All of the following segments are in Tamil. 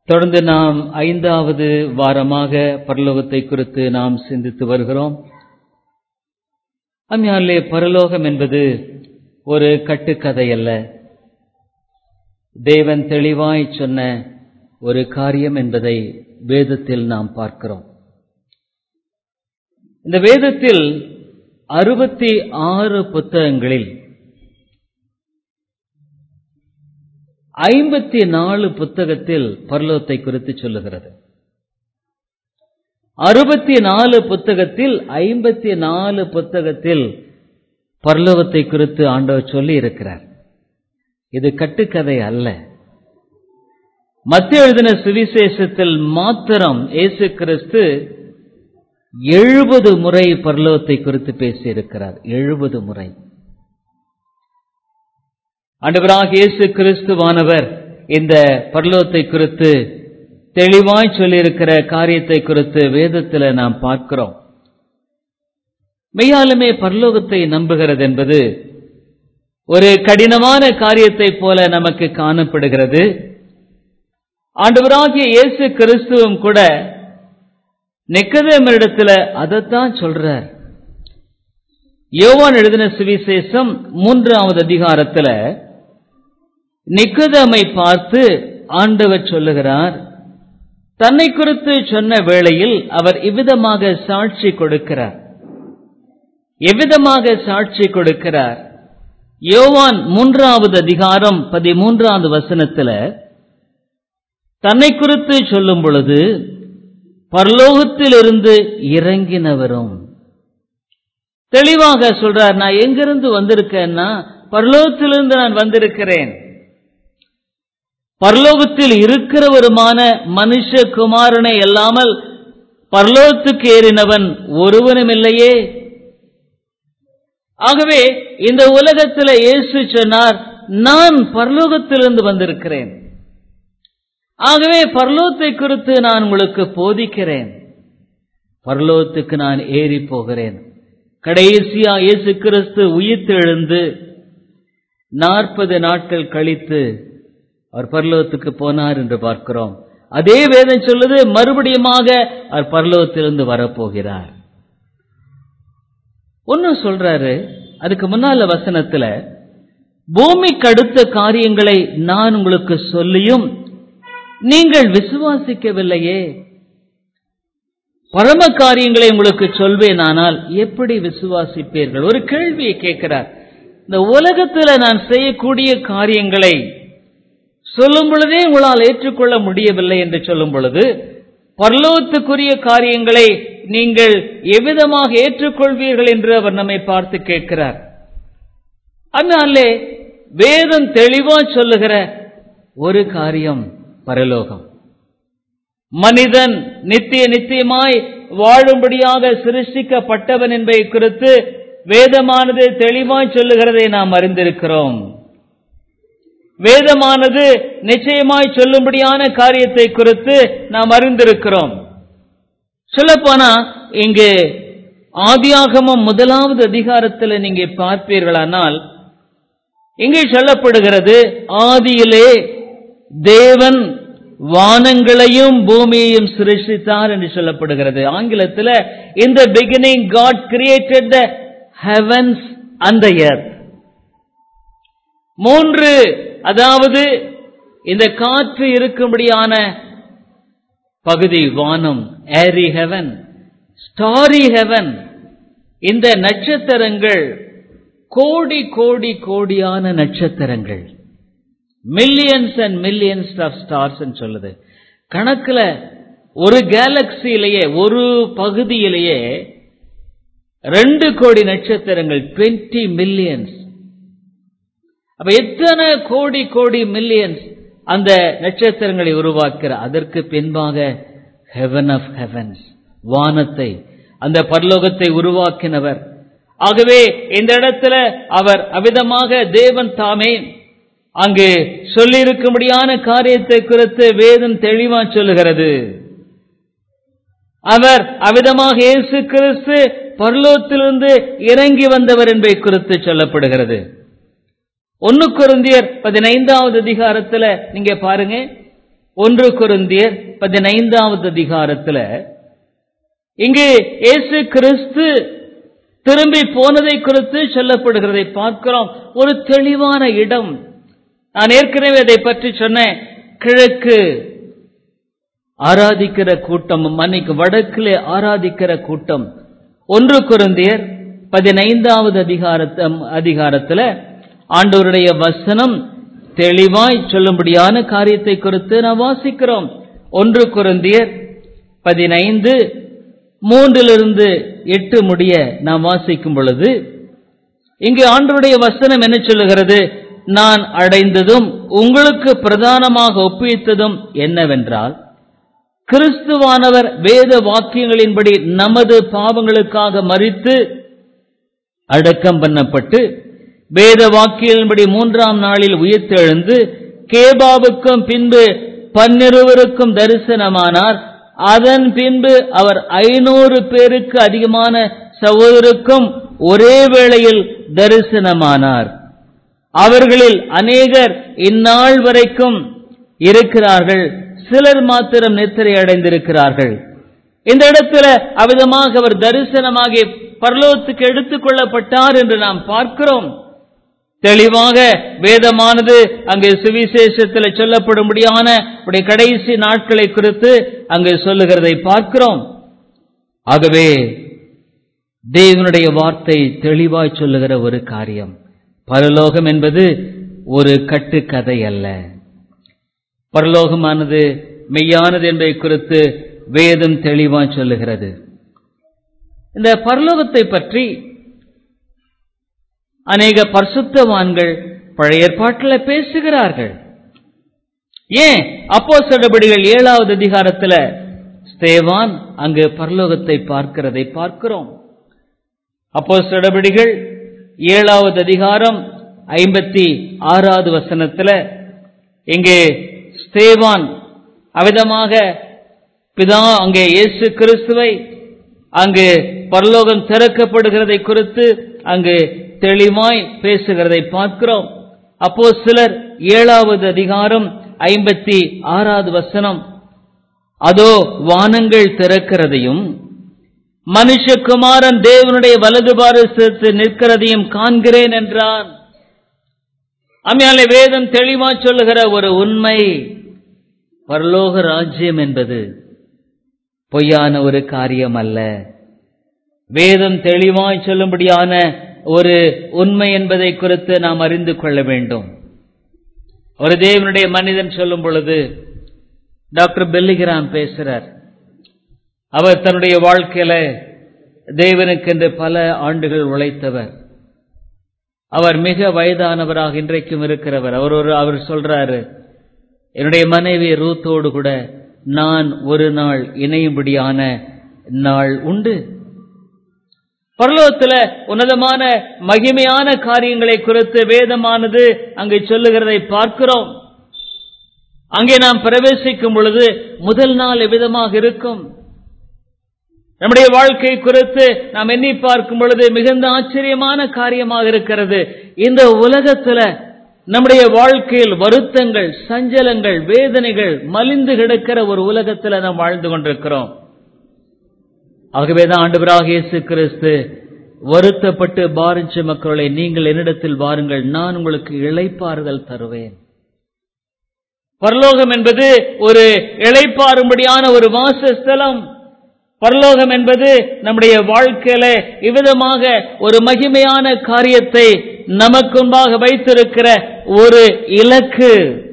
தொடர்ந்து நாம் ஐந்தாவது வாரமாக பரலோகத்தை குறித்து நாம் சிந்தித்து வருகிறோம் அம்மையாலே பரலோகம் என்பது ஒரு கட்டுக்கதை அல்ல தேவன் தெளிவாய் சொன்ன ஒரு காரியம் என்பதை வேதத்தில் நாம் பார்க்கிறோம் இந்த வேதத்தில் அறுபத்தி ஆறு புத்தகங்களில் ஐம்பத்தி நாலு புத்தகத்தில் பரலோகத்தை குறித்து சொல்லுகிறது அறுபத்தி நாலு புத்தகத்தில் ஐம்பத்தி நாலு புத்தகத்தில் பரலோகத்தை குறித்து ஆண்டவர் சொல்லி இருக்கிறார் இது கட்டுக்கதை அல்ல மத்திய எழுதின சுவிசேஷத்தில் மாத்திரம் இயேசு கிறிஸ்து எழுபது முறை பரலோகத்தை குறித்து பேசியிருக்கிறார் எழுபது முறை ஆண்டவராக இயேசு கிறிஸ்துவானவர் இந்த பரலோகத்தை குறித்து தெளிவாய் சொல்லியிருக்கிற காரியத்தை குறித்து வேதத்தில் நாம் பார்க்கிறோம் மெய்யாலுமே பரலோகத்தை நம்புகிறது என்பது ஒரு கடினமான காரியத்தை போல நமக்கு காணப்படுகிறது ஆண்டவராகிய இயேசு கிறிஸ்துவும் கூட நிக்கதேமரிடத்துல அதைத்தான் சொல்றார் யோவான் எழுதின சுவிசேஷம் மூன்றாவது அதிகாரத்துல நிக்கதமை பார்த்து ஆண்டவர் சொல்லுகிறார் தன்னை குறித்து சொன்ன வேளையில் அவர் இவ்விதமாக சாட்சி கொடுக்கிறார் எவ்விதமாக சாட்சி கொடுக்கிறார் யோவான் மூன்றாவது அதிகாரம் பதிமூன்றாவது வசனத்துல தன்னை குறித்து சொல்லும் பொழுது பரலோகத்திலிருந்து இறங்கினவரும் தெளிவாக சொல்றார் நான் எங்கிருந்து வந்திருக்கேன்னா பரலோகத்திலிருந்து நான் வந்திருக்கிறேன் பரலோகத்தில் இருக்கிறவருமான மனுஷ குமாரனை அல்லாமல் பரலோகத்துக்கு ஏறினவன் ஒருவனும் இல்லையே ஆகவே இந்த உலகத்தில் இயேசு சொன்னார் நான் பரலோகத்திலிருந்து வந்திருக்கிறேன் ஆகவே பரலோகத்தை குறித்து நான் உங்களுக்கு போதிக்கிறேன் பரலோகத்துக்கு நான் ஏறி போகிறேன் கடைசியா இயேசு கிறிஸ்து உயிர்த்தெழுந்து நாற்பது நாட்கள் கழித்து அவர் பரலோகத்துக்கு போனார் என்று பார்க்கிறோம் அதே வேதம் சொல்லுது மறுபடியுமாக அவர் பரலோகத்திலிருந்து வரப்போகிறார் ஒன்னும் சொல்றாரு அதுக்கு முன்னால வசனத்துல பூமிக்கு அடுத்த காரியங்களை நான் உங்களுக்கு சொல்லியும் நீங்கள் விசுவாசிக்கவில்லையே பரம காரியங்களை உங்களுக்கு சொல்வேன் ஆனால் எப்படி விசுவாசிப்பீர்கள் ஒரு கேள்வியை கேட்கிறார் இந்த உலகத்தில் நான் செய்யக்கூடிய காரியங்களை சொல்லும் பொழுதே உங்களால் ஏற்றுக்கொள்ள முடியவில்லை என்று சொல்லும் பொழுது பரலோகத்துக்குரிய காரியங்களை நீங்கள் எவ்விதமாக ஏற்றுக்கொள்வீர்கள் என்று அவர் நம்மை பார்த்து கேட்கிறார் அதனாலே வேதம் தெளிவா சொல்லுகிற ஒரு காரியம் பரலோகம் மனிதன் நித்திய நித்தியமாய் வாழும்படியாக சிருஷ்டிக்கப்பட்டவன் என்பதை குறித்து வேதமானது தெளிவாய் சொல்லுகிறதை நாம் அறிந்திருக்கிறோம் வேதமானது நிச்சயமாய் சொல்லும்படியான காரியத்தை குறித்து நாம் அறிந்திருக்கிறோம் சொல்லப்போனா இங்கு ஆதியாகமம் முதலாவது அதிகாரத்தில் நீங்க பார்ப்பீர்களானால் இங்கே சொல்லப்படுகிறது ஆதியிலே தேவன் வானங்களையும் பூமியையும் சிருஷ்டித்தார் என்று சொல்லப்படுகிறது ஆங்கிலத்தில் இந்த beginning God created the heavens அந்த எர்த் மூன்று அதாவது இந்த காற்று இருக்கும்படியான பகுதி வானம் ஏரி ஹெவன் ஸ்டாரி ஹெவன் இந்த நட்சத்திரங்கள் கோடி கோடி கோடியான நட்சத்திரங்கள் millions and millions of stars சொல்லுது கணக்குல ஒரு கேலக்சியிலேயே ஒரு பகுதியிலேயே ரெண்டு கோடி நட்சத்திரங்கள் டுவெண்ட்டி மில்லியன்ஸ் அப்ப எத்தனை கோடி கோடி மில்லியன்ஸ் அந்த நட்சத்திரங்களை உருவாக்குற அதற்கு பின்பாக ஹெவன் ஆஃப் ஹெவன்ஸ் வானத்தை அந்த பரலோகத்தை உருவாக்கினவர் ஆகவே இந்த இடத்துல அவர் அவிதமாக தேவன் தாமே அங்கு சொல்லியிருக்கும்படியான காரியத்தை குறித்து வேதம் தெளிவா சொல்லுகிறது அவர் அவிதமாக இயேசு கிறிஸ்து பரலோகத்திலிருந்து இறங்கி வந்தவர் என்பதை குறித்து சொல்லப்படுகிறது ஒன்னு குருந்தியர் பதினைந்தாவது அதிகாரத்துல நீங்க பாருங்க ஒன்று குருந்தியர் பதினைந்தாவது அதிகாரத்துல இங்கு இயேசு கிறிஸ்து திரும்பி போனதை குறித்து சொல்லப்படுகிறதை பார்க்கிறோம் ஒரு தெளிவான இடம் நான் ஏற்கனவே அதை பற்றி சொன்னேன் கிழக்கு ஆராதிக்கிற கூட்டம் மன்னிக்கு வடக்கிலே ஆராதிக்கிற கூட்டம் ஒன்று குருந்தியர் பதினைந்தாவது அதிகாரத்த அதிகாரத்துல ஆண்டவருடைய வசனம் தெளிவாய் சொல்லும்படியான காரியத்தை குறித்து நாம் வாசிக்கிறோம் ஒன்று குருந்தியர் பதினைந்து மூன்றிலிருந்து எட்டு முடிய நாம் வாசிக்கும் பொழுது இங்கு ஆண்டவருடைய வசனம் என்ன சொல்லுகிறது நான் அடைந்ததும் உங்களுக்கு பிரதானமாக ஒப்புவித்ததும் என்னவென்றால் கிறிஸ்துவானவர் வேத வாக்கியங்களின்படி நமது பாவங்களுக்காக மறித்து அடக்கம் பண்ணப்பட்டு வேத வாக்கியங்களின்படி மூன்றாம் நாளில் உயிர்த்தெழுந்து கேபாவுக்கும் பின்பு பன்னிருவருக்கும் தரிசனமானார் அதன் பின்பு அவர் ஐநூறு பேருக்கு அதிகமான சகோதரருக்கும் ஒரே வேளையில் தரிசனமானார் அவர்களில் அநேகர் இந்நாள் வரைக்கும் இருக்கிறார்கள் சிலர் மாத்திரம் நித்திரை அடைந்திருக்கிறார்கள் இந்த இடத்துல அவிதமாக அவர் தரிசனமாகி பரலோகத்துக்கு எடுத்துக் கொள்ளப்பட்டார் என்று நாம் பார்க்கிறோம் தெளிவாக வேதமானது அங்கு சுவிசேஷத்தில் சொல்லப்படும்படியான உடைய கடைசி நாட்களை குறித்து அங்கு சொல்லுகிறதை பார்க்கிறோம் ஆகவே தேவனுடைய வார்த்தை தெளிவாய் சொல்லுகிற ஒரு காரியம் பரலோகம் என்பது ஒரு கட்டுக்கதை அல்ல பரலோகமானது மெய்யானது என்பதை குறித்து வேதம் தெளிவாய் சொல்லுகிறது இந்த பரலோகத்தை பற்றி அநேக பரிசுத்தவான்கள் பழைய ஏற்பாட்டில் பேசுகிறார்கள் ஏன் அப்போ நடபடிகள் ஏழாவது அதிகாரத்தில் ஸ்தேவான் அங்கு பரலோகத்தை பார்க்கிறதை பார்க்கிறோம் அப்போ நடபடிகள் ஏழாவது அதிகாரம் ஐம்பத்தி ஆறாவது வசனத்தில் இங்கே ஸ்தேவான் அவிதமாக பிதா அங்கே இயேசு கிறிஸ்துவை அங்கு பரலோகம் திறக்கப்படுகிறதை குறித்து அங்கு தெளிவாய் பேசுகிறதை பார்க்கிறோம் அப்போ சிலர் ஏழாவது அதிகாரம் ஐம்பத்தி ஆறாவது வசனம் அதோ வானங்கள் திறக்கிறதையும் மனுஷகுமாரன் தேவனுடைய வலது பாரசத்து நிற்கிறதையும் காண்கிறேன் என்றான் அம்மையாலே வேதம் தெளிவா சொல்லுகிற ஒரு உண்மை பரலோக ராஜ்யம் என்பது பொய்யான ஒரு காரியம் அல்ல வேதம் தெளிவாய் சொல்லும்படியான ஒரு உண்மை என்பதை குறித்து நாம் அறிந்து கொள்ள வேண்டும் ஒரு தேவனுடைய மனிதன் சொல்லும் பொழுது டாக்டர் பெல்லிகிராம் பேசுறார் அவர் தன்னுடைய வாழ்க்கையில தேவனுக்கென்று பல ஆண்டுகள் உழைத்தவர் அவர் மிக வயதானவராக இன்றைக்கும் இருக்கிறவர் அவர் ஒரு அவர் சொல்றாரு என்னுடைய மனைவி ரூத்தோடு கூட நான் ஒரு நாள் இணையும்படியான நாள் உண்டு பரலோகத்தில் உன்னதமான மகிமையான காரியங்களை குறித்து வேதமானது அங்கே சொல்லுகிறதை பார்க்கிறோம் அங்கே நாம் பிரவேசிக்கும் பொழுது முதல் நாள் எவ்விதமாக இருக்கும் நம்முடைய வாழ்க்கை குறித்து நாம் எண்ணி பார்க்கும் பொழுது மிகுந்த ஆச்சரியமான காரியமாக இருக்கிறது இந்த உலகத்துல நம்முடைய வாழ்க்கையில் வருத்தங்கள் சஞ்சலங்கள் வேதனைகள் மலிந்து கிடக்கிற ஒரு உலகத்துல நாம் வாழ்ந்து கொண்டிருக்கிறோம் ஆகவேதான் ஆண்டவராக இயேசு கிறிஸ்து வருத்தப்பட்டு பாரிஞ்ச மக்களை நீங்கள் என்னிடத்தில் வாருங்கள் நான் உங்களுக்கு இளைப்பாறுதல் தருவேன் பரலோகம் என்பது ஒரு இளைப்பாறும்படியான ஒரு வாசஸ்தலம் பரலோகம் என்பது நம்முடைய வாழ்க்கையில இவ்விதமாக ஒரு மகிமையான காரியத்தை நமக்கு முன்பாக வைத்திருக்கிற ஒரு இலக்கு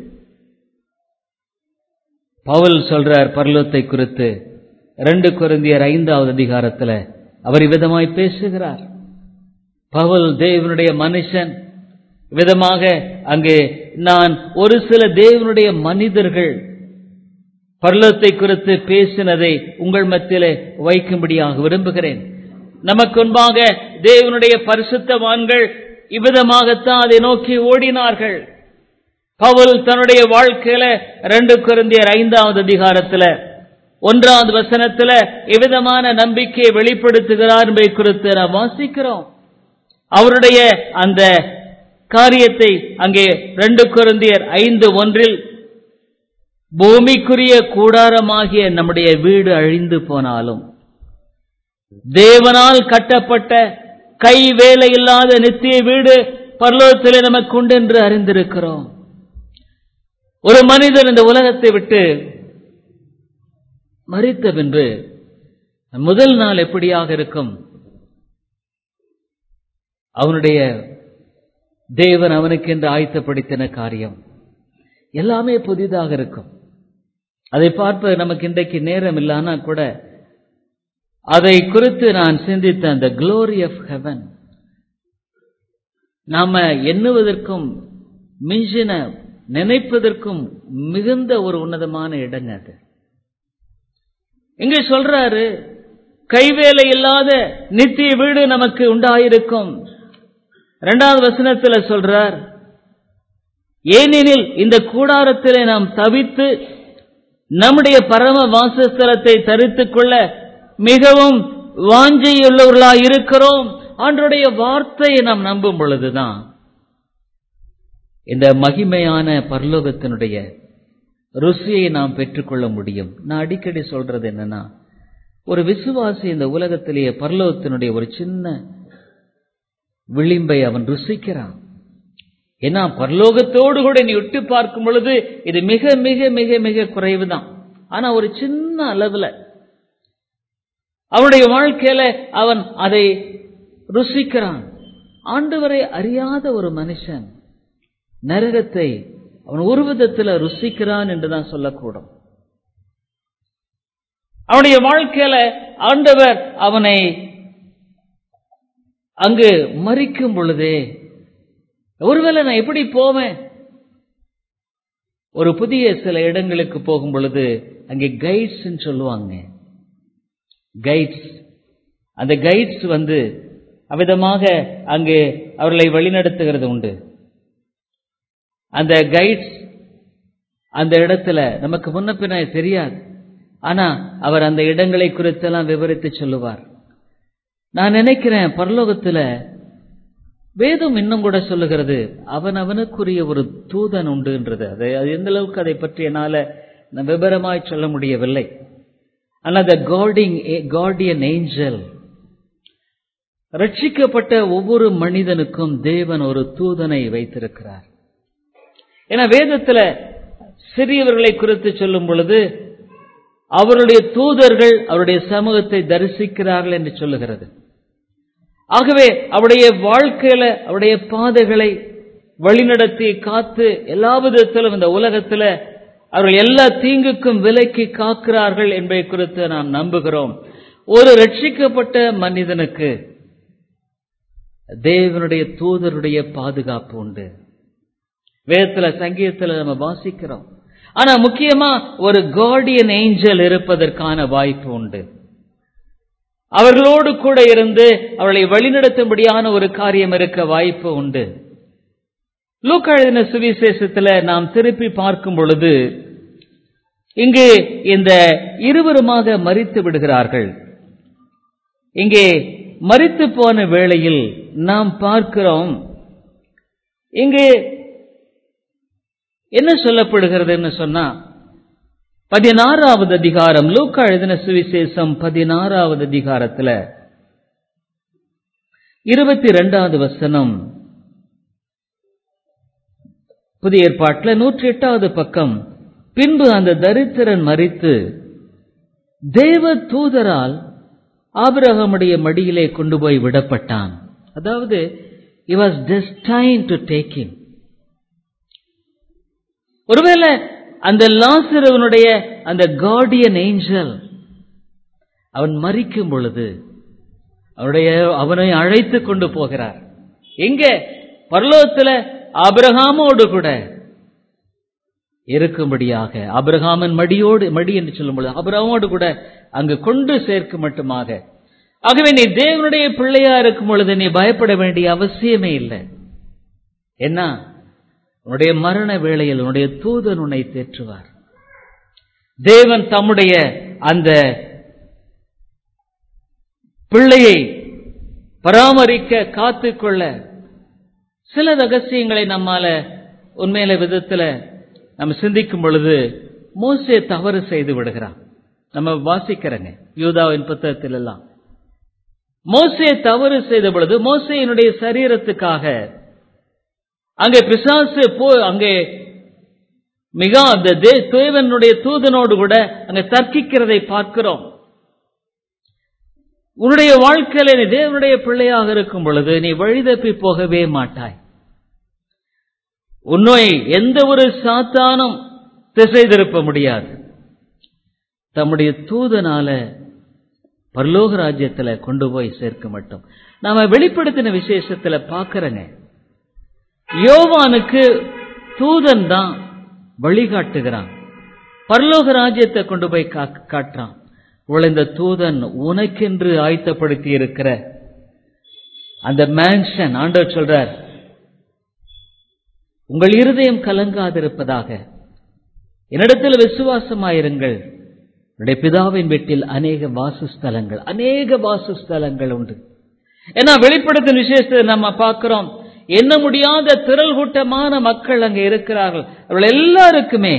பவுல் சொல்றார் பரலோகத்தை குறித்து ரெண்டு குருந்தியர் ஐந்தாவது அதிகாரத்தில் அவர் விதமாய் பேசுகிறார் பவுல் தேவனுடைய மனுஷன் விதமாக அங்கே நான் ஒரு சில தேவனுடைய மனிதர்கள் பரலத்தை குறித்து பேசினதை உங்கள் மத்தியிலே வைக்கும்படியாக விரும்புகிறேன் நமக்கு முன்பாக தேவனுடைய பரிசுத்தவான்கள் இவ்விதமாகத்தான் அதை நோக்கி ஓடினார்கள் பவுல் தன்னுடைய வாழ்க்கையில ரெண்டு குருந்தியர் ஐந்தாவது அதிகாரத்துல ஒன்றாவது வசனத்துல எவ்விதமான நம்பிக்கையை வெளிப்படுத்துகிறார் என்பதை குறித்து நாம் வாசிக்கிறோம் அவருடைய அந்த காரியத்தை அங்கே ரெண்டு குருந்தியர் ஐந்து ஒன்றில் பூமிக்குரிய கூடாரமாகிய நம்முடைய வீடு அழிந்து போனாலும் தேவனால் கட்டப்பட்ட கை வேலை இல்லாத நித்திய வீடு பரலோகத்திலே நமக்கு உண்டு என்று அறிந்திருக்கிறோம் ஒரு மனிதன் இந்த உலகத்தை விட்டு மறித்த பின்பு முதல் நாள் எப்படியாக இருக்கும் அவனுடைய தேவன் அவனுக்கு என்று ஆயத்தப்படுத்தின காரியம் எல்லாமே புதிதாக இருக்கும் அதை பார்ப்பது நமக்கு இன்றைக்கு நேரம் இல்லானா கூட அதை குறித்து நான் சிந்தித்த அந்த குளோரி ஆஃப் ஹெவன் நாம எண்ணுவதற்கும் மிஞ்சின நினைப்பதற்கும் மிகுந்த ஒரு உன்னதமான இடங்க அது இங்க சொல்றாரு கைவேலை இல்லாத நித்திய வீடு நமக்கு உண்டாயிருக்கும் இரண்டாவது வசனத்துல சொல்றார் ஏனெனில் இந்த கூடாரத்திலே நாம் தவித்து நம்முடைய பரம வாசஸ்தலத்தை தரித்துக் கொள்ள மிகவும் வாஞ்சையுள்ளவர்களாய் இருக்கிறோம் ஆண்டருடைய வார்த்தையை நாம் நம்பும் பொழுதுதான் இந்த மகிமையான பரலோகத்தினுடைய ருசியை நாம் பெற்றுக்கொள்ள முடியும் நான் அடிக்கடி சொல்றது என்னன்னா ஒரு விசுவாசி இந்த உலகத்திலேயே பரலோகத்தினுடைய ஒரு சின்ன விளிம்பை அவன் ருசிக்கிறான் ஏன்னா பரலோகத்தோடு கூட நீ விட்டு பார்க்கும் பொழுது இது மிக மிக மிக மிக குறைவுதான் ஆனா ஒரு சின்ன அளவுல அவனுடைய வாழ்க்கையில அவன் அதை ருசிக்கிறான் ஆண்டவரை அறியாத ஒரு மனுஷன் நரகத்தை அவன் ஒரு விதத்தில் ருசிக்கிறான் என்றுதான் சொல்லக்கூடும் அவனுடைய வாழ்க்கையில ஆண்டவர் அவனை அங்கு மறிக்கும் பொழுதே ஒருவேளை நான் எப்படி போவேன் ஒரு புதிய சில இடங்களுக்கு போகும் பொழுது அங்கே கைட்ஸ் சொல்லுவாங்க கைட்ஸ் அந்த கைட்ஸ் வந்து அவ்விதமாக அங்கு அவர்களை வழிநடத்துகிறது உண்டு அந்த கைட்ஸ் அந்த இடத்துல நமக்கு முன்ன பின்ன தெரியாது ஆனா அவர் அந்த இடங்களை குறித்தெல்லாம் விவரித்து சொல்லுவார் நான் நினைக்கிறேன் பரலோகத்துல வேதம் இன்னும் கூட சொல்லுகிறது அவன் அவனுக்குரிய ஒரு தூதன் உண்டுன்றது அதை அது எந்த அளவுக்கு அதை பற்றி என்னால நான் விபரமாய் சொல்ல முடியவில்லை ஆனால் the guarding கார்டியன் ஏஞ்சல் ரட்சிக்கப்பட்ட ஒவ்வொரு மனிதனுக்கும் தேவன் ஒரு தூதனை வைத்திருக்கிறார் ஏன்னா வேதத்துல சிறியவர்களை குறித்து சொல்லும் பொழுது அவருடைய தூதர்கள் அவருடைய சமூகத்தை தரிசிக்கிறார்கள் என்று சொல்லுகிறது ஆகவே அவருடைய வாழ்க்கையில அவருடைய பாதைகளை வழிநடத்தி காத்து எல்லா விதத்திலும் இந்த உலகத்துல அவர்கள் எல்லா தீங்குக்கும் விலைக்கு காக்கிறார்கள் என்பதை குறித்து நாம் நம்புகிறோம் ஒரு ரட்சிக்கப்பட்ட மனிதனுக்கு தேவனுடைய தூதருடைய பாதுகாப்பு உண்டு வேதத்துல சங்கீதத்துல நம்ம வாசிக்கிறோம் ஆனா முக்கியமா ஒரு கார்டியன் ஏஞ்சல் இருப்பதற்கான வாய்ப்பு உண்டு அவர்களோடு கூட இருந்து அவர்களை வழிநடத்தும்படியான ஒரு காரியம் இருக்க வாய்ப்பு உண்டு லூக்கா எழுதின சுவிசேஷத்துல நாம் திருப்பி பார்க்கும் பொழுது இங்கு இந்த இருவருமாக மறித்து விடுகிறார்கள் இங்கே மறித்து போன வேளையில் நாம் பார்க்கிறோம் இங்கு என்ன சொல்லப்படுகிறதுன்னு சொன்னா பதினாறாவது அதிகாரம் லூக்கா எழுதின சுவிசேஷம் பதினாறாவது அதிகாரத்துல இருபத்தி ரெண்டாவது வசனம் புதிய ஏற்பாட்டில் நூற்றி எட்டாவது பக்கம் பின்பு அந்த தரித்திரன் மறித்து தேவ தூதரால் ஆபிரகமுடைய மடியிலே கொண்டு போய் விடப்பட்டான் அதாவது he was destined to take him ஒருவேளை அந்த லாசரவனுடைய அந்த கார்டியன் ஏஞ்சல் அவன் மறிக்கும் பொழுது அவருடைய அவனை அழைத்து கொண்டு போகிறார் எங்க பரலோகத்துல அபிரகாமோடு கூட இருக்கும்படியாக அபிரகாமன் மடியோடு மடி என்று சொல்லும் பொழுது அபிரகாமோடு கூட அங்கு கொண்டு சேர்க்கும் மட்டுமாக ஆகவே நீ தேவனுடைய பிள்ளையா இருக்கும் பொழுது நீ பயப்பட வேண்டிய அவசியமே இல்லை என்ன உன்னுடைய மரண வேளையில் உன்னுடைய தூதன் உன்னை தேற்றுவார் தேவன் தம்முடைய அந்த பிள்ளையை பராமரிக்க காத்துக்கொள்ள சில ரகசியங்களை நம்மால உண்மையில விதத்துல நம்ம சிந்திக்கும் பொழுது மோசே தவறு செய்து விடுகிறான் நம்ம வாசிக்கிறங்க யூதாவின் புத்தகத்தில் எல்லாம் மோசே தவறு செய்த பொழுது மோசையினுடைய சரீரத்துக்காக அங்கே பிசாசு போ அங்கே மிக அந்த தே- தேவனுடைய தூதனோடு கூட அங்கே தர்க்கிக்கிறதை பார்க்கிறோம் உன்னுடைய வாழ்க்கையில நீ தேவனுடைய பிள்ளையாக இருக்கும் பொழுது நீ வழிதப்பி போகவே மாட்டாய் உன்னை எந்த ஒரு சாத்தானும் திசை திருப்ப முடியாது தம்முடைய தூதனால பரலோக ராஜ்யத்துல கொண்டு போய் சேர்க்க மட்டும் நாம வெளிப்படுத்தின விசேஷத்துல பார்க்கறங்க யோவானுக்கு தூதன் தான் வழிகாட்டுகிறான் பரலோக ராஜ்யத்தை கொண்டு போய் கா- காட்டுறான் இவள் இந்த தூதன் உனக்கென்று ஆயத்தப்படுத்தி இருக்கிற அந்த மேன்ஷன் ஆண்டவர் சொல்றார் உங்கள் இருதயம் கலங்காதிருப்பதாக என்னிடத்தில் விசுவாசமாயிருங்கள் என்னுடைய பிதாவின் வீட்டில் அநேக வாசஸ்தலங்கள் அநேக வாசஸ்தலங்கள் உண்டு ஏன்னா வெளிப்படுத்தும் விசேஷத்தை நம்ம பார்க்கிறோம் எண்ண முடியாத திரள் கூட்டமான மக்கள் அங்கே இருக்கிறார்கள் அவர்கள் எல்லாருக்குமே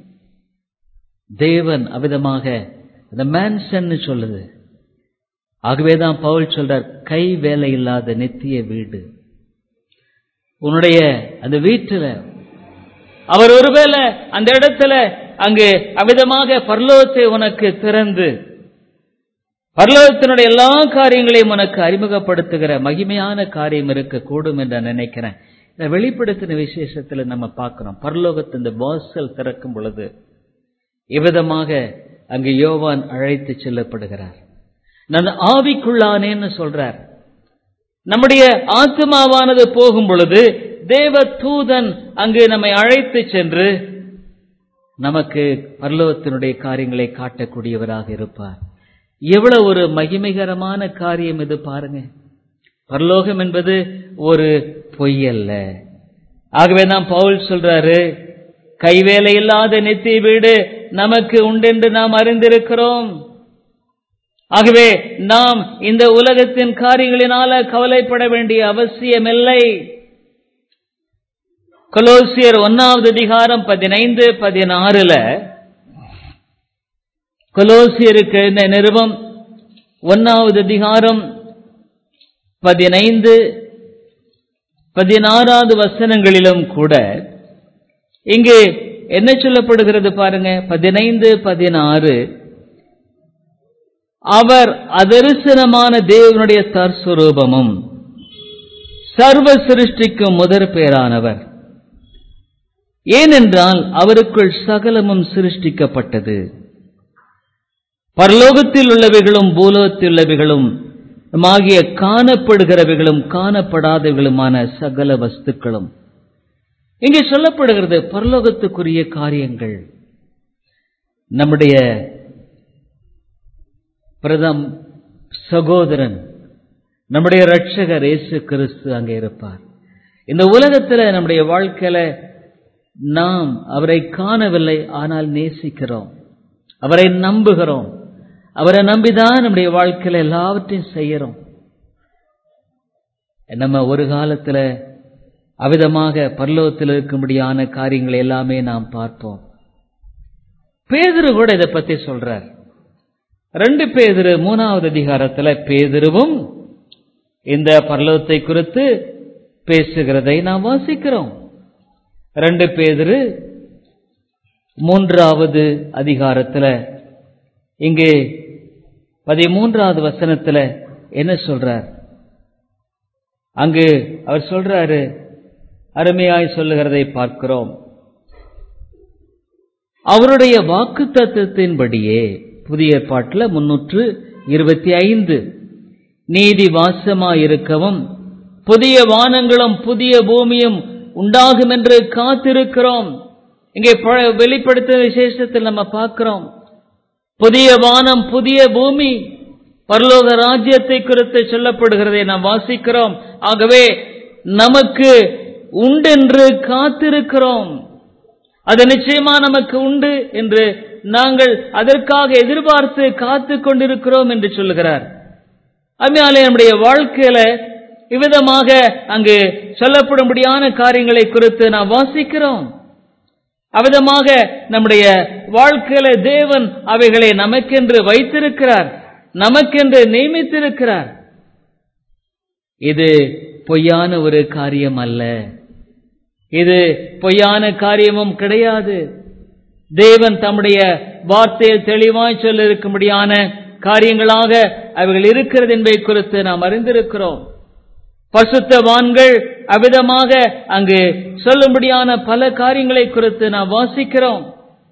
தேவன் அவிதமாக அந்த மேன்சன் சொல்லுது ஆகவேதான் பவுல் சொல்றார் கை வேலை இல்லாத நித்திய வீடு உன்னுடைய அந்த வீட்டுல அவர் ஒருவேளை அந்த இடத்துல அங்கு அவிதமாக பரலோகத்தை உனக்கு திறந்து பரலோகத்தினுடைய எல்லா காரியங்களையும் உனக்கு அறிமுகப்படுத்துகிற மகிமையான காரியம் இருக்கக்கூடும் என்று நான் நினைக்கிறேன் இந்த வெளிப்படுத்தின விசேஷத்துல நம்ம பார்க்கிறோம் பரலோகத்தின் இந்த வாசல் திறக்கும் பொழுது இவ்விதமாக அங்கு யோவான் அழைத்து செல்லப்படுகிறார் நான் ஆவிக்குள்ளானேன்னு சொல்றார் நம்முடைய ஆத்மாவானது போகும் பொழுது தேவ தூதன் அங்கு நம்மை அழைத்து சென்று நமக்கு பரலோகத்தினுடைய காரியங்களை காட்டக்கூடியவராக இருப்பார் எவ்வளவு ஒரு மகிமைகரமான காரியம் இது பாருங்க பரலோகம் என்பது ஒரு பொய்யல்ல ஆகவே தான் பவுல் சொல்றாரு கைவேலை இல்லாத நித்திய வீடு நமக்கு உண்டென்று நாம் அறிந்திருக்கிறோம் ஆகவே நாம் இந்த உலகத்தின் காரியங்களினால கவலைப்பட வேண்டிய அவசியமில்லை கொலோசியர் ஒன்னாவது அதிகாரம் பதினைந்து பதினாறுல கொலோசியருக்கு இந்த நிருபம் ஒன்னாவது அதிகாரம் பதினைந்து பதினாறாவது வசனங்களிலும் கூட இங்கு என்ன சொல்லப்படுகிறது பாருங்க பதினைந்து பதினாறு அவர் அதரிசனமான தேவனுடைய தற்சுரூபமும் சர்வ சிருஷ்டிக்கும் முதற் பேரானவர் ஏனென்றால் அவருக்குள் சகலமும் சிருஷ்டிக்கப்பட்டது பரலோகத்தில் உள்ளவைகளும் பூலோகத்தில் உள்ளவைகளும் ஆகிய காணப்படுகிறவைகளும் காணப்படாதவைகளுமான சகல வஸ்துக்களும் இங்கே சொல்லப்படுகிறது பரலோகத்துக்குரிய காரியங்கள் நம்முடைய பிரதம் சகோதரன் நம்முடைய ரட்சகர் இயேசு கிறிஸ்து அங்கே இருப்பார் இந்த உலகத்துல நம்முடைய வாழ்க்கையில நாம் அவரை காணவில்லை ஆனால் நேசிக்கிறோம் அவரை நம்புகிறோம் அவரை நம்பிதான் நம்முடைய வாழ்க்கையில எல்லாவற்றையும் செய்யறோம் நம்ம ஒரு காலத்துல அவிதமாக பரலோகத்தில் இருக்கும்படியான காரியங்களை எல்லாமே நாம் பார்ப்போம் பேதுரு கூட இதை பத்தி சொல்றார் ரெண்டு பேதுரு மூணாவது அதிகாரத்துல பேதுருவும் இந்த பரலோகத்தை குறித்து பேசுகிறதை நாம் வாசிக்கிறோம் ரெண்டு பேதுரு மூன்றாவது அதிகாரத்துல இங்கே பதிமூன்றாவது வசனத்துல என்ன சொல்றார் அங்கு அவர் சொல்றாரு அருமையாய் சொல்லுகிறதை பார்க்கிறோம் அவருடைய வாக்கு தத்துவத்தின்படியே புதிய ஏற்பாட்டில் முன்னூற்று இருபத்தி ஐந்து நீதி வாசமாயிருக்கவும் புதிய வானங்களும் புதிய பூமியும் உண்டாகும் என்று காத்திருக்கிறோம் இங்கே ப- வெளிப்படுத்த விசேஷத்தில் நம்ம பார்க்கிறோம் புதிய வானம் புதிய பூமி பரலோக ராஜ்யத்தை குறித்து சொல்லப்படுகிறதை நாம் வாசிக்கிறோம் ஆகவே நமக்கு உண்டென்று காத்திருக்கிறோம் அது நிச்சயமா நமக்கு உண்டு என்று நாங்கள் அதற்காக எதிர்பார்த்து காத்து கொண்டிருக்கிறோம் என்று சொல்லுகிறார் அதனாலே நம்முடைய வாழ்க்கையில இவ்விதமாக அங்கு சொல்லப்படும்படியான காரியங்களை குறித்து நாம் வாசிக்கிறோம் அவ்விதமாக நம்முடைய வாழ்க்கையில தேவன் அவைகளை நமக்கென்று வைத்திருக்கிறார் நமக்கென்று நியமித்திருக்கிறார் இது பொய்யான ஒரு காரியம் அல்ல இது பொய்யான காரியமும் கிடையாது தேவன் தம்முடைய வார்த்தையில் தெளிவாய் சொல்ல இருக்கும்படியான காரியங்களாக அவைகள் இருக்கிறது என்பதை குறித்து நாம் அறிந்திருக்கிறோம் பசுத்தவான்கள் அவ்விதமாக அங்கு சொல்லும்படியான பல காரியங்களை குறித்து நாம் வாசிக்கிறோம்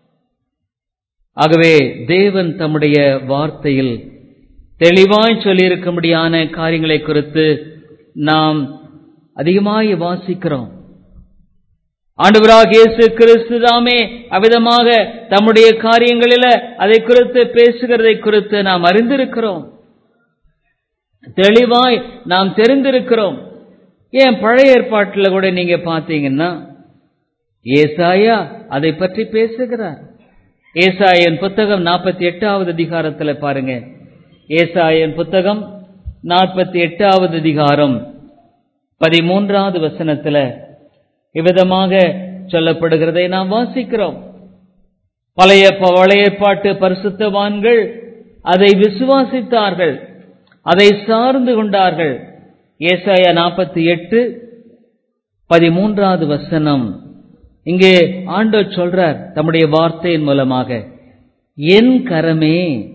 ஆகவே தேவன் தம்முடைய வார்த்தையில் தெளிவாய் சொல்லியிருக்கும்படியான காரியங்களை குறித்து நாம் அதிகமாய் வாசிக்கிறோம் ஆண்டவராக இயேசு கிறிஸ்து தாமே அவ்விதமாக தம்முடைய காரியங்களில அதை குறித்து பேசுகிறதை குறித்து நாம் அறிந்திருக்கிறோம் தெளிவாய் நாம் தெரிந்திருக்கிறோம் ஏன் பழைய ஏற்பாட்டில் கூட நீங்க பார்த்தீங்கன்னா ஏசாயா அதை பற்றி பேசுகிறார் ஏசாயன் புத்தகம் நாற்பத்தி எட்டாவது அதிகாரத்தில் பாருங்க ஏசாயன் புத்தகம் நாற்பத்தி எட்டாவது அதிகாரம் பதிமூன்றாவது வசனத்துல இவ்விதமாக சொல்லப்படுகிறதை நாம் வாசிக்கிறோம் பழைய பழைய ஏற்பாட்டு பரிசுத்தவான்கள் அதை விசுவாசித்தார்கள் அதை சார்ந்து கொண்டார்கள் ஏசாயா நாற்பத்தி எட்டு பதிமூன்றாவது வசனம் இங்கே ஆண்டவர் சொல்றார் தம்முடைய வார்த்தையின் மூலமாக என் கரமே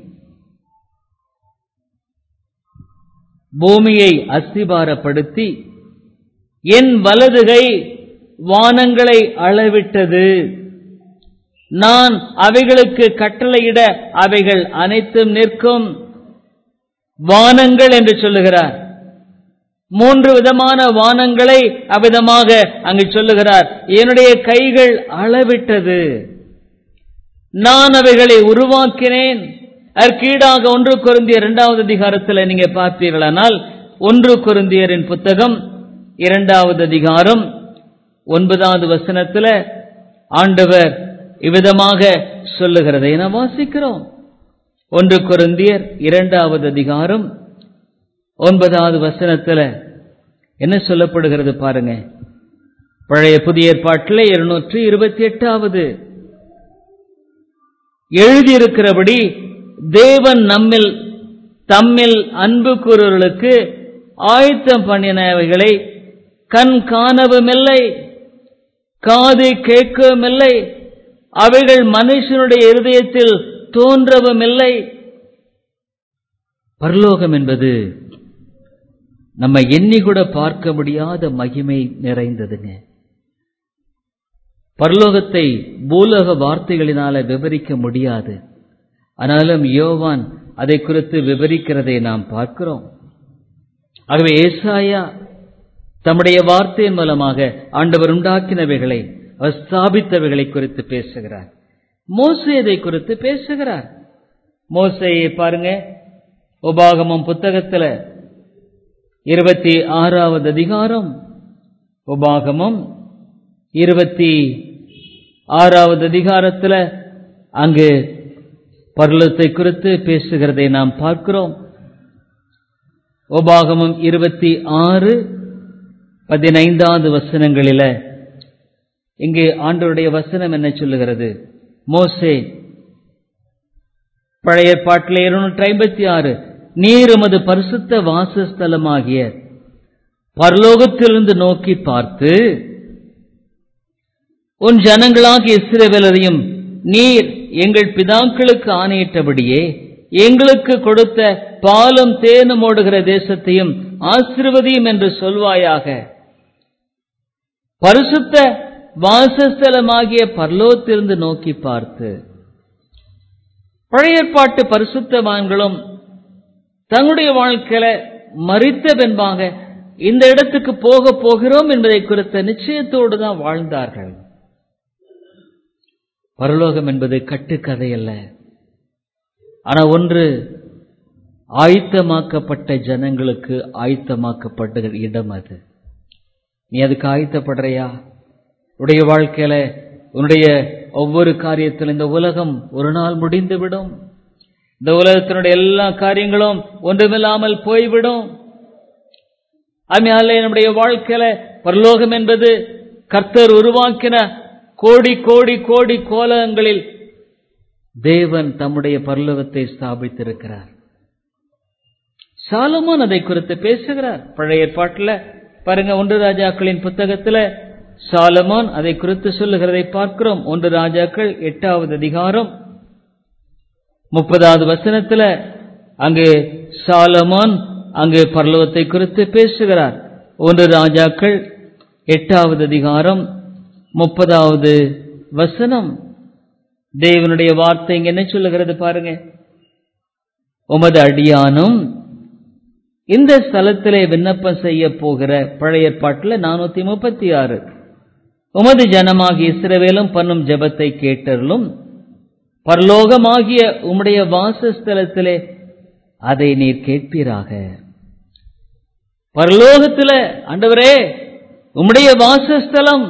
பூமியை அஸ்திபாரப்படுத்தி என் வலதுகை வானங்களை அளவிட்டது நான் அவைகளுக்கு கட்டளையிட அவைகள் அனைத்தும் நிற்கும் வானங்கள் என்று சொல்லுகிறார் மூன்று விதமான வானங்களை அவ்விதமாக அங்கு சொல்லுகிறார் என்னுடைய கைகள் அளவிட்டது நான் அவைகளை உருவாக்கினேன் அதற்கீடாக ஒன்று குருந்தியர் இரண்டாவது அதிகாரத்தில் நீங்க பார்த்தீர்களானால் ஒன்று குருந்தியரின் புத்தகம் இரண்டாவது அதிகாரம் ஒன்பதாவது வசனத்தில் ஆண்டவர் இவ்விதமாக சொல்லுகிறதை நாம் வாசிக்கிறோம் ஒன்று குருந்தியர் இரண்டாவது அதிகாரம் ஒன்பதாவது வசனத்துல என்ன சொல்லப்படுகிறது பாருங்க பழைய புதிய ஏற்பாட்டில் இருநூற்றி இருபத்தி எட்டாவது எழுதியிருக்கிறபடி தேவன் நம்மில் தம்மில் அன்பு கூறுவர்களுக்கு ஆயத்தம் பண்ணினவைகளை கண் காணவுமில்லை காது கேட்கவுமில்லை அவைகள் மனுஷனுடைய இருதயத்தில் தோன்றவும் இல்லை பரலோகம் என்பது நம்ம எண்ணி கூட பார்க்க முடியாத மகிமை நிறைந்ததுங்க பரலோகத்தை பூலோக வார்த்தைகளினால விவரிக்க முடியாது ஆனாலும் யோவான் அதை குறித்து விவரிக்கிறதை நாம் பார்க்கிறோம் ஆகவே ஏசாயா தம்முடைய வார்த்தையின் மூலமாக ஆண்டவர் உண்டாக்கினவைகளை அவர் ஸ்தாபித்தவைகளை குறித்து பேசுகிறார் மோசேதை குறித்து பேசுகிறார் மோசையை பாருங்க உபாகமம் புத்தகத்தில் இருபத்தி ஆறாவது அதிகாரம் உபாகமம் இருபத்தி ஆறாவது அதிகாரத்தில் அங்கு பர்லத்தை குறித்து பேசுகிறதை நாம் பார்க்கிறோம் உபாகமம் இருபத்தி ஆறு பதினைந்தாவது வசனங்களில இங்கே ஆண்டவருடைய வசனம் என்ன சொல்லுகிறது மோசே பழைய பாட்டில் இருநூற்றி ஐம்பத்தி ஆறு நீர் எமது பரிசுத்த வாசஸ்தலமாகிய பரலோகத்திலிருந்து நோக்கி பார்த்து உன் ஜனங்களாகிய இஸ்ரவேலரையும் நீர் எங்கள் பிதாக்களுக்கு ஆணையிட்டபடியே எங்களுக்கு கொடுத்த பாலும் தேனும் ஓடுகிற தேசத்தையும் ஆசிர்வதியும் என்று சொல்வாயாக பரிசுத்த வாசஸ்தலமாகிய பரலோகத்திலிருந்து நோக்கி பார்த்து பழைய ஏற்பாட்டு பரிசுத்தவான்களும் தங்களுடைய வாழ்க்கையில மறித்த பின்பாக இந்த இடத்துக்கு போக போகிறோம் என்பதை குறித்த நிச்சயத்தோடு தான் வாழ்ந்தார்கள் பரலோகம் என்பது கட்டுக்கதை அல்ல ஆனா ஒன்று ஆயத்தமாக்கப்பட்ட ஜனங்களுக்கு ஆயத்தமாக்கப்பட்ட இடம் அது நீ அதுக்கு ஆயத்தப்படுறியா உடைய வாழ்க்கையில உன்னுடைய ஒவ்வொரு காரியத்தில் இந்த உலகம் ஒரு நாள் முடிந்துவிடும் இந்த உலகத்தினுடைய எல்லா காரியங்களும் ஒன்றுமில்லாமல் போய்விடும் அதனால நம்முடைய வாழ்க்கையில பரலோகம் என்பது கர்த்தர் உருவாக்கின கோடி கோடி கோடி கோலங்களில் தேவன் தம்முடைய பரலோகத்தை ஸ்தாபித்திருக்கிறார் சாலமோன் அதை குறித்து பேசுகிறார் பழைய ஏற்பாட்டில் பாருங்க ஒன்று ராஜாக்களின் புத்தகத்தில் சாலமோன் அதை குறித்து சொல்லுகிறதை பார்க்கிறோம் ஒன்று ராஜாக்கள் எட்டாவது அதிகாரம் முப்பதாவது வசனத்துல அங்கு சாலமோன் அங்கு பரலோகத்தை குறித்து பேசுகிறார் ஒன்று ராஜாக்கள் எட்டாவது அதிகாரம் முப்பதாவது வசனம் தேவனுடைய வார்த்தை இங்க என்ன சொல்லுகிறது பாருங்க உமது அடியானும் இந்த ஸ்தலத்திலே விண்ணப்பம் செய்ய போகிற பழைய ஏற்பாட்டில் நானூத்தி முப்பத்தி ஆறு உமது ஜனமாகி இஸ்ரவேலும் பண்ணும் ஜெபத்தை கேட்டருளும் பரலோகமாகிய உம்முடைய வாசஸ்தலத்திலே அதை நீர் கேட்பீராக பரலோகத்துல ஆண்டவரே உம்முடைய வாசஸ்தலம்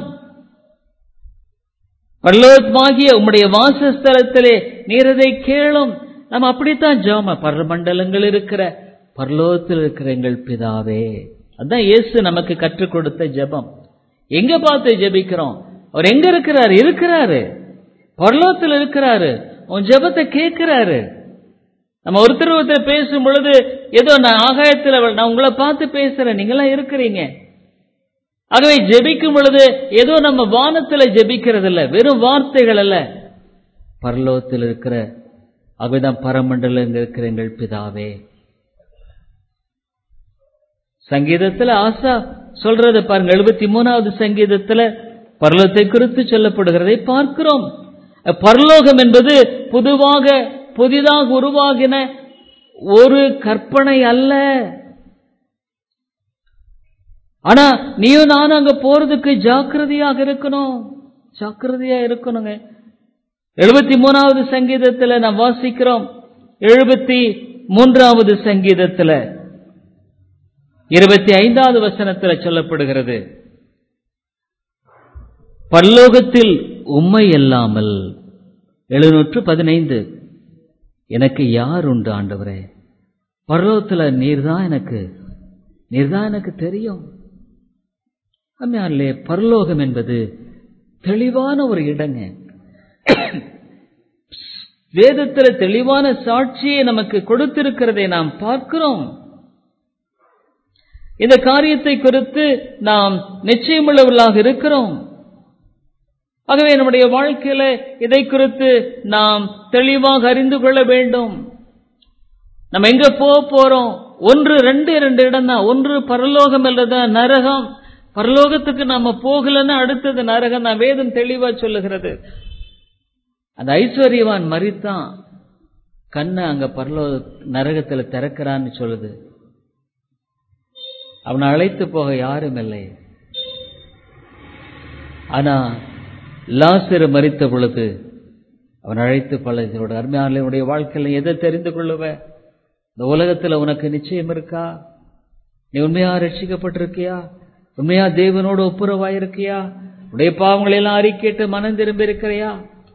பரலோகமாகிய உம்முடைய வாசஸ்தலத்திலே நீர் அதை கேளும் நம்ம அப்படித்தான் ஜோம பரமண்டலங்கள் இருக்கிற பரலோகத்தில் இருக்கிற எங்கள் பிதாவே அதான் இயேசு நமக்கு கற்றுக் கொடுத்த ஜெபம் எங்க பார்த்து ஜெபிக்கிறோம் அவர் எங்க இருக்கிறாரு இருக்கிறாரு பரலோகத்தில் இருக்கிறாரு உன் ஜெபத்தை கேட்கிறாரு நம்ம ஒருத்தர் ஒருத்தர் பேசும் பொழுது ஏதோ நான் ஆகாயத்தில் நான் உங்களை பார்த்து பேசுறேன் நீங்களாம் இருக்கிறீங்க ஆகவே ஜெபிக்கும் பொழுது ஏதோ நம்ம வானத்துல ஜெபிக்கிறது இல்ல வெறும் வார்த்தைகள் அல்ல பரலோகத்தில் இருக்கிற ஆகவேதான் பரமண்டலம் இருக்கிற எங்கள் பிதாவே சங்கீதத்துல ஆசா சொல்றத பாருங்க எழுபத்தி மூணாவது சங்கீதத்துல பரலோகத்தை குறித்து சொல்லப்படுகிறதை பார்க்கிறோம் பரலோகம் என்பது பொதுவாக புதிதாக உருவாகின ஒரு கற்பனை அல்ல ஆனா நீயும் நானும் அங்க போறதுக்கு ஜாக்கிரதையாக இருக்கணும் ஜாக்கிரதையா இருக்கணுங்க எழுபத்தி மூணாவது சங்கீதத்துல நாம் வாசிக்கிறோம் எழுபத்தி மூன்றாவது சங்கீதத்துல இருபத்தி ஐந்தாவது வசனத்துல சொல்லப்படுகிறது பரலோகத்தில் உம்மை அல்லாமல் எழுநூற்று பதினைந்து எனக்கு யார் உண்டு ஆண்டவரே பரலோகத்துல நீர்தான் எனக்கு நீர்தான் எனக்கு தெரியும் அம்மையாலே பரலோகம் என்பது தெளிவான ஒரு இடங்க வேதத்துல தெளிவான சாட்சியை நமக்கு கொடுத்திருக்கிறதை நாம் பார்க்கிறோம் இந்த காரியத்தை குறித்து நாம் நிச்சயமுள்ளவர்களாக இருக்கிறோம் ஆகவே நம்முடைய வாழ்க்கையில இதை குறித்து நாம் தெளிவாக அறிந்து கொள்ள வேண்டும் நம்ம எங்க போக போறோம் ஒன்று ரெண்டு ரெண்டு இடம் தான் ஒன்று பரலோகம் அல்லதான் நரகம் பரலோகத்துக்கு நாம போகலன்னா அடுத்தது நரகம் தான் வேதம் தெளிவா சொல்லுகிறது அந்த ஐஸ்வர்யவான் மறித்தான் கண்ணை அங்க பரலோக நரகத்துல திறக்கிறான்னு சொல்லுது அவனை அழைத்து போக யாரும் இல்லை ஆனா லாசிறு மறித்த பொழுது அவன் அழைத்து பழகினோட அருமையாளனுடைய வாழ்க்கையில எதை தெரிந்து கொள்ளுவ இந்த உலகத்துல உனக்கு நிச்சயம் இருக்கா நீ உண்மையா ரட்சிக்கப்பட்டிருக்கியா உண்மையா தேவனோடு ஒப்புரவாயிருக்கியா உடைய பாவங்களை எல்லாம் அறிக்கேட்டு மனம் திரும்பி இருக்கிறியா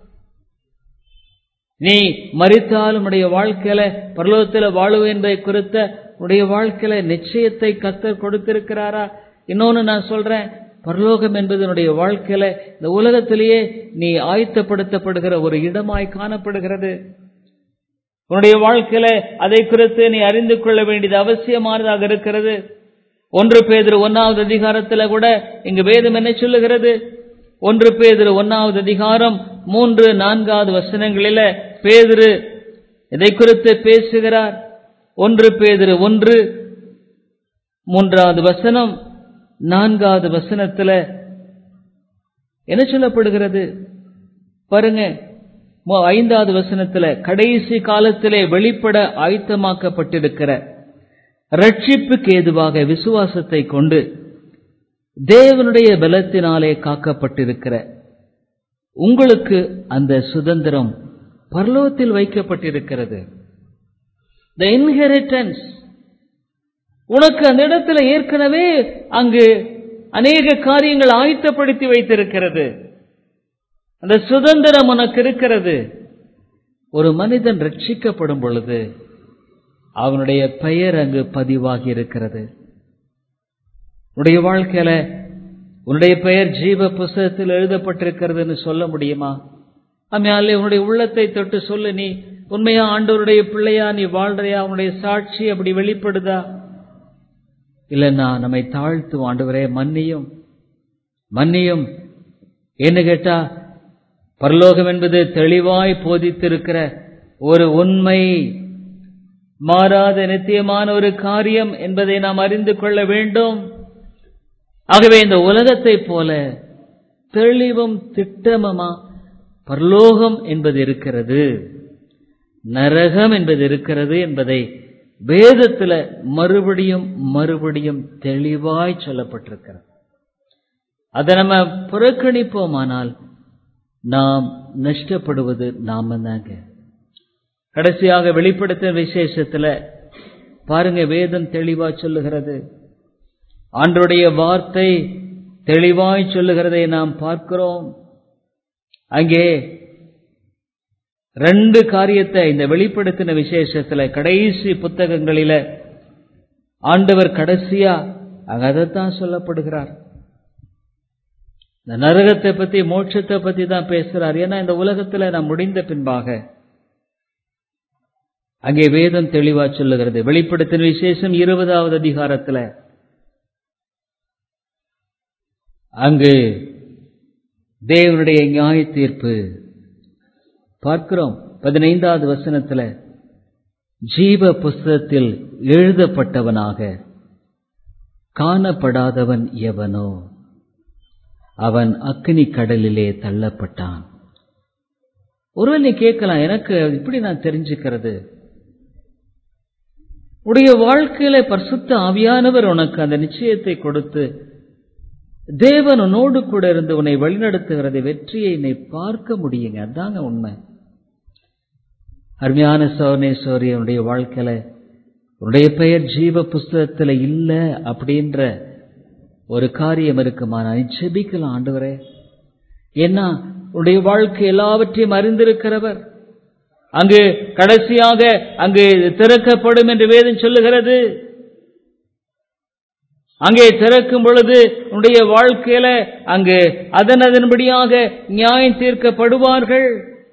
நீ மறித்தாலும் உடைய வாழ்க்கையில பரலோகத்துல வாழுவு என்பதை குறித்த உடைய வாழ்க்கையில நிச்சயத்தை கத்தர் கொடுத்திருக்கிறாரா இன்னொன்னு நான் சொல்றேன் பரலோகம் என்பது என்னுடைய வாழ்க்கையில இந்த உலகத்திலேயே நீ ஆயத்தப்படுத்தப்படுகிற ஒரு இடமாய் காணப்படுகிறது உன்னுடைய வாழ்க்கையில அதை குறித்து நீ அறிந்து கொள்ள வேண்டியது அவசியமானதாக இருக்கிறது ஒன்று பேதிரு ஒன்னாவது அதிகாரத்துல கூட இங்கு வேதம் என்ன சொல்லுகிறது ஒன்று பேதிரு ஒன்னாவது அதிகாரம் மூன்று நான்காவது வசனங்களில பேதிரு இதை குறித்து பேசுகிறார் ஒன்று பேதிரு ஒன்று மூன்றாவது வசனம் நான்காவது வசனத்துல என்ன சொல்லப்படுகிறது பாருங்க ஐந்தாவது வசனத்துல கடைசி காலத்திலே வெளிப்பட ஆயத்தமாக்கப்பட்டிருக்கிற ரட்சிப்புக்கு ஏதுவாக விசுவாசத்தை கொண்டு தேவனுடைய பலத்தினாலே காக்கப்பட்டிருக்கிற உங்களுக்கு அந்த சுதந்திரம் பரலோகத்தில் வைக்கப்பட்டிருக்கிறது த இன்ஹெரிட்டன்ஸ் உனக்கு அந்த இடத்துல ஏற்கனவே அங்கு அநேக காரியங்கள் ஆயத்தப்படுத்தி வைத்திருக்கிறது அந்த சுதந்திரம் உனக்கு இருக்கிறது ஒரு மனிதன் ரட்சிக்கப்படும் பொழுது அவனுடைய பெயர் அங்கு பதிவாகி இருக்கிறது உடைய வாழ்க்கையில உன்னுடைய பெயர் ஜீவ புஸ்தகத்தில் எழுதப்பட்டிருக்கிறதுன்னு சொல்ல முடியுமா அம்மையாலே உன்னுடைய உள்ளத்தை தொட்டு சொல்லு நீ உண்மையா ஆண்டவருடைய பிள்ளையா நீ வாழ்றையா உன்னுடைய சாட்சி அப்படி வெளிப்படுதா இல்லைன்னா நம்மை தாழ்த்து ஆண்டவரே மன்னியும் மன்னியும் என்ன கேட்டா பரலோகம் என்பது தெளிவாய் போதித்திருக்கிற ஒரு உண்மை மாறாத நித்தியமான ஒரு காரியம் என்பதை நாம் அறிந்து கொள்ள வேண்டும் ஆகவே இந்த உலகத்தை போல தெளிவும் திட்டமமா பரலோகம் என்பது இருக்கிறது நரகம் என்பது இருக்கிறது என்பதை வேதத்துல மறுபடியும் மறுபடியும் தெளிவாய் சொல்லப்பட்டிருக்கிறது அதை நம்ம புறக்கணிப்போமானால் நாம் நஷ்டப்படுவது நாம தாங்க கடைசியாக வெளிப்படுத்த விசேஷத்துல பாருங்க வேதம் தெளிவா சொல்லுகிறது ஆண்டுடைய வார்த்தை தெளிவாய் சொல்லுகிறதை நாம் பார்க்கிறோம் அங்கே ரெண்டு காரியத்தை இந்த வெளிப்படுத்தின விசேஷத்துல கடைசி புத்தகங்களில ஆண்டவர் கடைசியா அங்க அதைத்தான் சொல்லப்படுகிறார் இந்த நரகத்தை பத்தி மோட்சத்தை பத்தி தான் பேசுறார் ஏன்னா இந்த உலகத்துல நாம் முடிந்த பின்பாக அங்கே வேதம் தெளிவா சொல்லுகிறது வெளிப்படுத்தின விசேஷம் இருபதாவது அதிகாரத்துல அங்கு தேவனுடைய நியாய தீர்ப்பு பார்க்கிறோம் பதினைந்தாவது வசனத்துல ஜீவ புஸ்தகத்தில் எழுதப்பட்டவனாக காணப்படாதவன் எவனோ அவன் அக்னி கடலிலே தள்ளப்பட்டான் ஒருவேளை நீ கேட்கலாம் எனக்கு இப்படி நான் தெரிஞ்சுக்கிறது உடைய வாழ்க்கையில பரிசுத்த ஆவியானவர் உனக்கு அந்த நிச்சயத்தை கொடுத்து தேவன் உன்னோடு கூட இருந்து உன்னை வழிநடத்துகிறது வெற்றியை நீ பார்க்க முடியுங்க அதாங்க உண்மை அருமையான சோனேஸ்வரியனுடைய வாழ்க்கையில உன்னுடைய பெயர் ஜீவ புஸ்தகத்துல இல்ல அப்படின்ற ஒரு காரியம் இருக்குமா நான் செபிக்கலாம் ஆண்டவரே ஏன்னா உன்னுடைய வாழ்க்கை எல்லாவற்றையும் அறிந்திருக்கிறவர் அங்கு கடைசியாக அங்கு திறக்கப்படும் என்று வேதம் சொல்லுகிறது அங்கே திறக்கும் பொழுது உன்னுடைய வாழ்க்கையில அங்கு அதன் அதன்படியாக நியாயம் தீர்க்கப்படுவார்கள்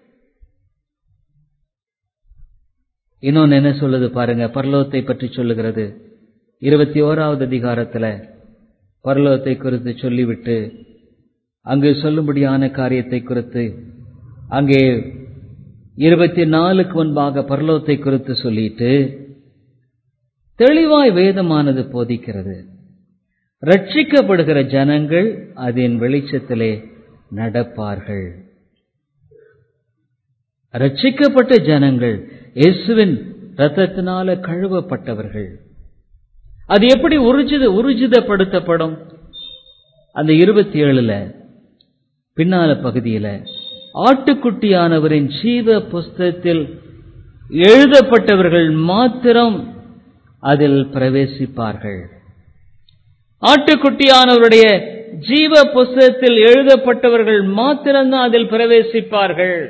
இன்னொன்னு என்ன சொல்லுது பாருங்க பரலோகத்தை பற்றி சொல்லுகிறது இருபத்தி ஓராவது அதிகாரத்துல பரலோகத்தை குறித்து சொல்லிவிட்டு அங்கு சொல்லும்படியான காரியத்தை குறித்து அங்கே இருபத்தி நாலுக்கு முன்பாக பரலோகத்தை குறித்து சொல்லிட்டு தெளிவாய் வேதமானது போதிக்கிறது ரட்சிக்கப்படுகிற ஜனங்கள் அதன் வெளிச்சத்திலே நடப்பார்கள் ரட்சிக்கப்பட்ட ஜனங்கள் இயேசுவின் ரத்தத்தினால கழுவப்பட்டவர்கள் அது எப்படி உருஜித உருஜிதப்படுத்தப்படும் அந்த இருபத்தி ஏழுல பின்னால பகுதியில ஆட்டுக்குட்டியானவரின் ஜீவ புஸ்தகத்தில் எழுதப்பட்டவர்கள் மாத்திரம் அதில் பிரவேசிப்பார்கள் ஆட்டுக்குட்டியானவருடைய ஜீவ புஸ்தகத்தில் எழுதப்பட்டவர்கள் மாத்திரம்தான் அதில் பிரவேசிப்பார்கள்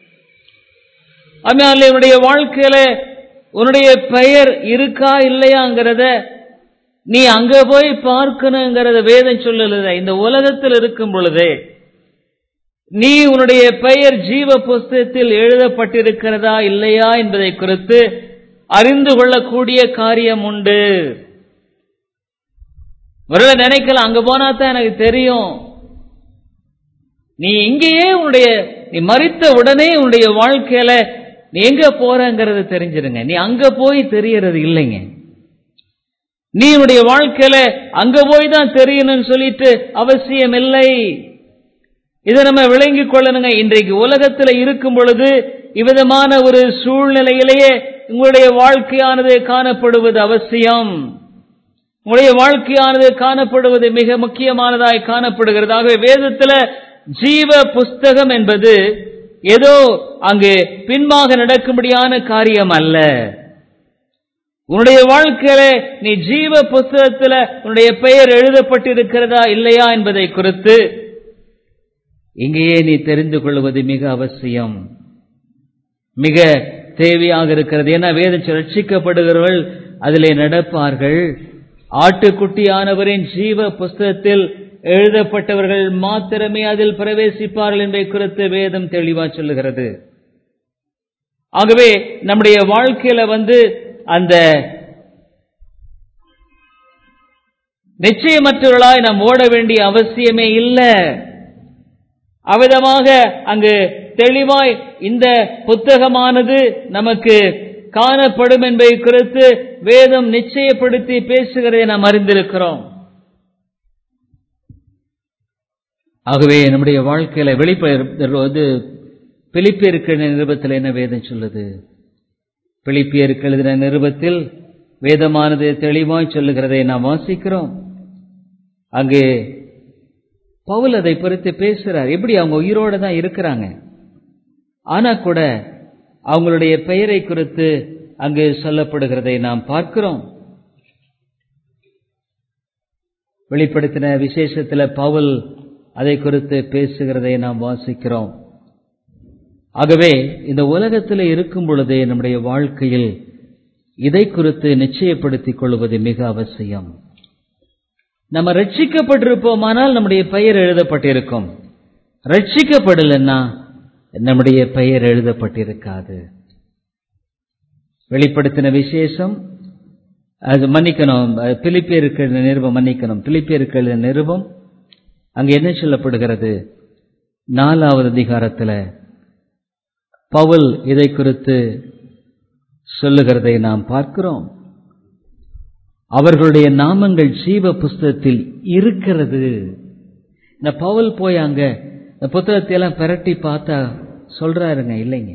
அதனால உன்னுடைய வாழ்க்கையில உன்னுடைய பெயர் இருக்கா இல்லையாங்கிறத நீ அங்க போய் பார்க்கணுங்கிறத வேதம் சொல்லல இந்த உலகத்தில் இருக்கும் பொழுதே நீ உன்னுடைய பெயர் ஜீவ புஸ்தகத்தில் எழுதப்பட்டிருக்கிறதா இல்லையா என்பதை குறித்து அறிந்து கொள்ளக்கூடிய காரியம் உண்டு ஒருவேளை நினைக்கலாம் அங்க போனா தான் எனக்கு தெரியும் நீ இங்கேயே உன்னுடைய நீ மறித்த உடனே உன்னுடைய வாழ்க்கையில நீ எங்க போறங்கிறது தெரிஞ்சிருங்க நீ அங்க போய் தெரியறது இல்லைங்க நீ உன்னுடைய வாழ்க்கையில அங்க போய் தான் தெரியணும்னு சொல்லிட்டு அவசியம் இல்லை இதை நம்ம விளங்கிக் கொள்ளணுங்க இன்றைக்கு உலகத்துல இருக்கும் பொழுது இவ்விதமான ஒரு சூழ்நிலையிலேயே உங்களுடைய வாழ்க்கையானது காணப்படுவது அவசியம் உங்களுடைய வாழ்க்கையானது காணப்படுவது மிக முக்கியமானதாய் காணப்படுகிறது ஆகவே வேதத்துல ஜீவ புஸ்தகம் என்பது ஏதோ அங்கு பின்பாக நடக்கும்படியான காரியம் அல்ல உன்னுடைய வாழ்க்கையில நீ ஜீவ புஸ்தகத்துல உன்னுடைய பெயர் எழுதப்பட்டிருக்கிறதா இல்லையா என்பதை குறித்து இங்கேயே நீ தெரிந்து கொள்வது மிக அவசியம் மிக தேவையாக இருக்கிறது ஏன்னா வேதம் ரட்சிக்கப்படுகிறவர்கள் அதிலே நடப்பார்கள் ஆட்டுக்குட்டியானவரின் ஜீவ புஸ்தகத்தில் எழுதப்பட்டவர்கள் மாத்திரமே அதில் பிரவேசிப்பார்கள் என்பதை குறித்து வேதம் தெளிவா சொல்லுகிறது ஆகவே நம்முடைய வாழ்க்கையில வந்து அந்த நிச்சயமற்றவர்களாய் நாம் ஓட வேண்டிய அவசியமே இல்லை அவ்விதமாக அங்கு தெளிவாய் இந்த புத்தகமானது நமக்கு காணப்படும் என்பதை குறித்து வேதம் நிச்சயப்படுத்தி பேசுகிறதை நாம் அறிந்திருக்கிறோம் ஆகவே நம்முடைய வாழ்க்கையில வெளிப்படுவது பிலிப்பியருக்கு நிருபத்தில் என்ன வேதம் சொல்லுது பிலிப்பியருக்கு எழுதின நிருபத்தில் வேதமானது தெளிவாய் சொல்லுகிறதை நாம் வாசிக்கிறோம் அங்கு பவுல் அதை குறித்து பேசுறார் எப்படி அவங்க உயிரோட தான் இருக்கிறாங்க ஆனா கூட அவங்களுடைய பெயரை குறித்து அங்கு சொல்லப்படுகிறதை நாம் பார்க்கிறோம் வெளிப்படுத்தின விசேஷத்தில் பவுல் அதை குறித்து பேசுகிறதை நாம் வாசிக்கிறோம் ஆகவே இந்த உலகத்தில் இருக்கும் பொழுதே நம்முடைய வாழ்க்கையில் இதை குறித்து நிச்சயப்படுத்திக் கொள்வது மிக அவசியம் நம்ம ரட்சிக்கப்பட்டிருப்போமானால் நம்முடைய பெயர் எழுதப்பட்டிருக்கும் ரட்சிக்கப்படலைன்னா நம்முடைய பெயர் எழுதப்பட்டிருக்காது வெளிப்படுத்தின விசேஷம் அது மன்னிக்கணும் பிலிப்பியருக்கு நிருபம் மன்னிக்கணும் பிலிப்பியருக்கு நிருபம் அங்கு என்ன சொல்லப்படுகிறது நாலாவது அதிகாரத்தில் பவுல் இதை குறித்து சொல்லுகிறதை நாம் பார்க்கிறோம் அவர்களுடைய நாமங்கள் ஜீவ புஸ்தகத்தில் இருக்கிறது இந்த பவுல் போய் அங்க இந்த புத்தகத்தை எல்லாம் பிரட்டி பார்த்தா சொல்றாருங்க இல்லைங்க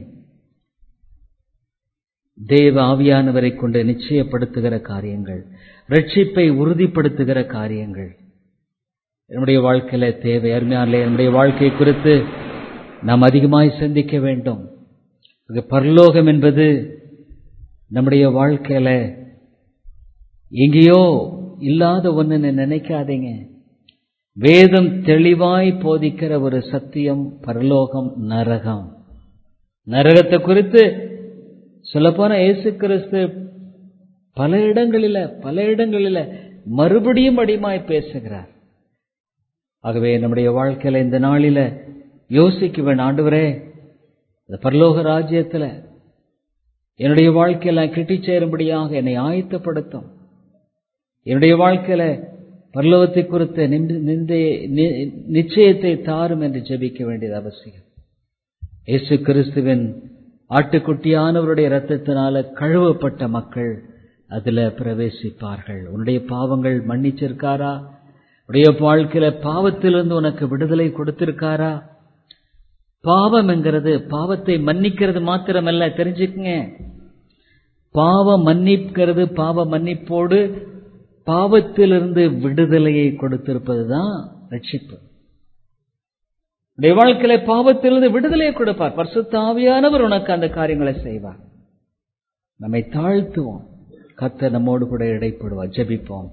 தேவ ஆவியானவரை கொண்டு நிச்சயப்படுத்துகிற காரியங்கள் ரட்சிப்பை உறுதிப்படுத்துகிற காரியங்கள் என்னுடைய வாழ்க்கையில தேவை அருமையாலே என்னுடைய வாழ்க்கை குறித்து நாம் அதிகமாய் சிந்திக்க வேண்டும் பரலோகம் என்பது நம்முடைய வாழ்க்கையில எங்கேயோ இல்லாத ஒன்னு நினைக்காதீங்க வேதம் தெளிவாய் போதிக்கிற ஒரு சத்தியம் பரலோகம் நரகம் நரகத்தை குறித்து சொல்லப்போன இயேசு கிறிஸ்து பல இடங்களில பல இடங்களில மறுபடியும் அடிமாய் பேசுகிறார் ஆகவே நம்முடைய வாழ்க்கையில இந்த நாளில யோசிக்க வேணும் ஆண்டவரே இந்த பரலோக ராஜ்யத்தில் என்னுடைய வாழ்க்கையில கிட்டி சேரும்படியாக என்னை ஆயத்தப்படுத்தும் என்னுடைய வாழ்க்கையில பரலோகத்தை குறித்த நிச்சயத்தை தாரும் என்று ஜெபிக்க வேண்டியது அவசியம் இயேசு கிறிஸ்துவின் ஆட்டுக்குட்டியானவருடைய ரத்தத்தினால கழுவப்பட்ட மக்கள் அதுல பிரவேசிப்பார்கள் உன்னுடைய பாவங்கள் மன்னிச்சிருக்காரா உடைய வாழ்க்கையில பாவத்திலிருந்து உனக்கு விடுதலை கொடுத்திருக்காரா பாவம் என்கிறது பாவத்தை மன்னிக்கிறது மாத்திரமல்ல தெரிஞ்சுக்குங்க பாவம் மன்னிக்கிறது பாவ மன்னிப்போடு பாவத்திலிருந்து விடுதலையை கொடுத்திருப்பதுதான் ரட்சிப்பு உடைய வாழ்க்கையில பாவத்திலிருந்து விடுதலையை கொடுப்பார் பரிசுத்த ஆவியானவர் உனக்கு அந்த காரியங்களை செய்வார் நம்மை தாழ்த்துவோம் கத்த நம்மோடு கூட இடைப்படுவார் ஜெபிப்போம்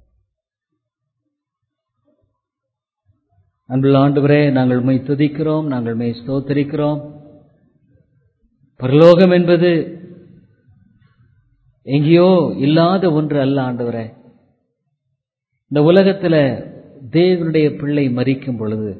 அன்புள்ள ஆண்டவரே நாங்கள் மெய் துதிக்கிறோம் நாங்கள் மெய் ஸ்தோத்தரிக்கிறோம் பரலோகம் என்பது எங்கேயோ இல்லாத ஒன்று அல்ல ஆண்டவரே இந்த உலகத்துல தேவனுடைய பிள்ளை மறிக்கும் பொழுது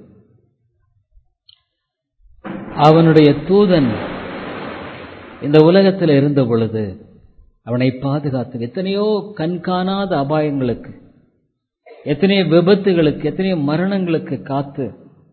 அவனுடைய தூதன் இந்த உலகத்தில் இருந்த பொழுது அவனை பாதுகாத்து எத்தனையோ கண்காணாத அபாயங்களுக்கு எத்தனையோ விபத்துகளுக்கு எத்தனையோ மரணங்களுக்கு காத்து